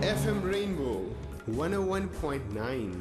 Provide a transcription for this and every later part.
FM Rainbow 101.9.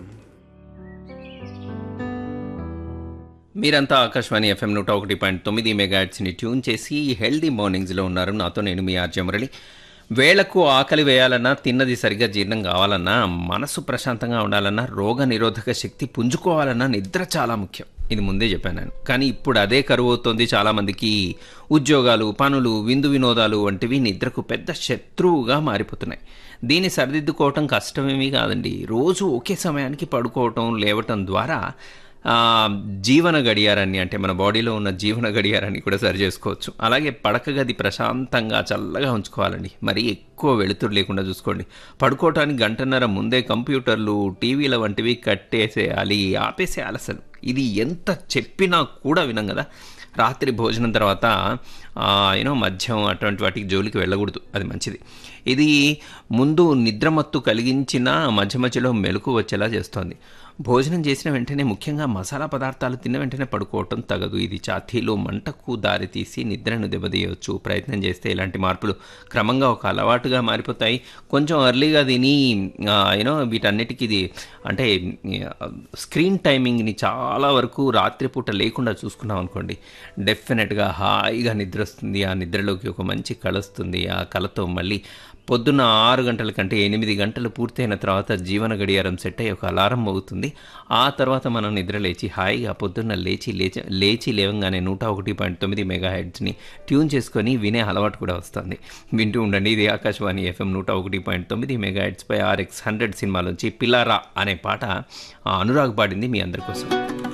మీరంతా Akashvani FM నూట ఒకటి పాయింట్ తొమ్మిది మెగాట్స్ని ట్యూన్ చేసి హెల్దీ మార్నింగ్స్లో ఉన్నారు నాతో నేను మీ ఆర్జే మురళి వేళకు ఆకలి వేయాలన్నా తిన్నది సరిగ్గా జీర్ణం కావాలన్నా మనసు ప్రశాంతంగా ఉండాలన్నా రోగ నిరోధక శక్తి పుంజుకోవాలన్నా నిద్ర చాలా ముఖ్యం ఇది ముందే చెప్పాను నేను కానీ ఇప్పుడు అదే కరువు అవుతోంది చాలామందికి ఉద్యోగాలు పనులు విందు వినోదాలు వంటివి నిద్రకు పెద్ద శత్రువుగా మారిపోతున్నాయి దీన్ని సరిదిద్దుకోవటం కష్టమేమీ కాదండి రోజు ఒకే సమయానికి పడుకోవటం లేవటం ద్వారా ఆ, జీవన గడియారాన్ని అంటే మన బాడీలో ఉన్న జీవన గడియారాన్ని కూడా సరి చేసుకోవచ్చు అలాగే పడక గది ప్రశాంతంగా చల్లగా ఉంచుకోవాలండి మరీ ఎక్కువ వెలుతురు లేకుండా చూసుకోండి పడుకోవటానికి గంటన్నర ముందే కంప్యూటర్లు టీవీల వంటివి కట్టేసేయాలి ఆపేసేయాలి అసలు ఇది ఎంత చెప్పినా కూడా వినం కదా రాత్రి భోజనం తర్వాత యూనో మద్యం అటువంటి వాటికి జోలికి వెళ్ళకూడదు అది మంచిది ఇది ముందు నిద్రమత్తు కలిగించిన మధ్య మధ్యలో మెలకు వచ్చేలా చేస్తోంది భోజనం చేసిన వెంటనే ముఖ్యంగా మసాలా పదార్థాలు తిన్న వెంటనే పడుకోవటం తగదు ఇది ఛాతీలో మంటకు దారితీసి నిద్రను దెబ్బతీయవచ్చు ప్రయత్నం చేస్తే ఇలాంటి మార్పులు క్రమంగా ఒక అలవాటుగా మారిపోతాయి కొంచెం ఎర్లీగా తిని యూనో వీటన్నిటికీ ఇది అంటే ఆ, స్క్రీన్ టైమింగ్ని చాలా వరకు రాత్రిపూట లేకుండా చూసుకున్నాం అనుకోండి డెఫినెట్గా హాయిగా నిద్ర వస్తుంది ఆ నిద్రలోకి ఒక మంచి కళ వస్తుంది ఆ కళతో మళ్ళీ పొద్దున్న ఆరు గంటల కంటే ఎనిమిది గంటలు పూర్తయిన తర్వాత జీవన గడియారం సెట్ అయ్యి ఒక అలారం మోగుతుంది ఆ తర్వాత మనం నిద్ర లేచి హాయిగా పొద్దున్న లేచి లేచి లేచి లేవంగానే నూట ఒకటి పాయింట్ తొమ్మిది మెగా హెడ్స్ని ట్యూన్ చేసుకొని వినే అలవాటు కూడా వస్తుంది వింటూ ఉండండి ఇది ఆకాశవాణి ఎఫ్ఎం నూట ఒకటి పాయింట్ తొమ్మిది మెగా హెడ్స్పై ఆర్ఎక్స్ హండ్రెడ్ సినిమాలోంచి పిల్లారా అనే పాట ఆ అనురాగ్ పాడింది మీ అందరి కోసం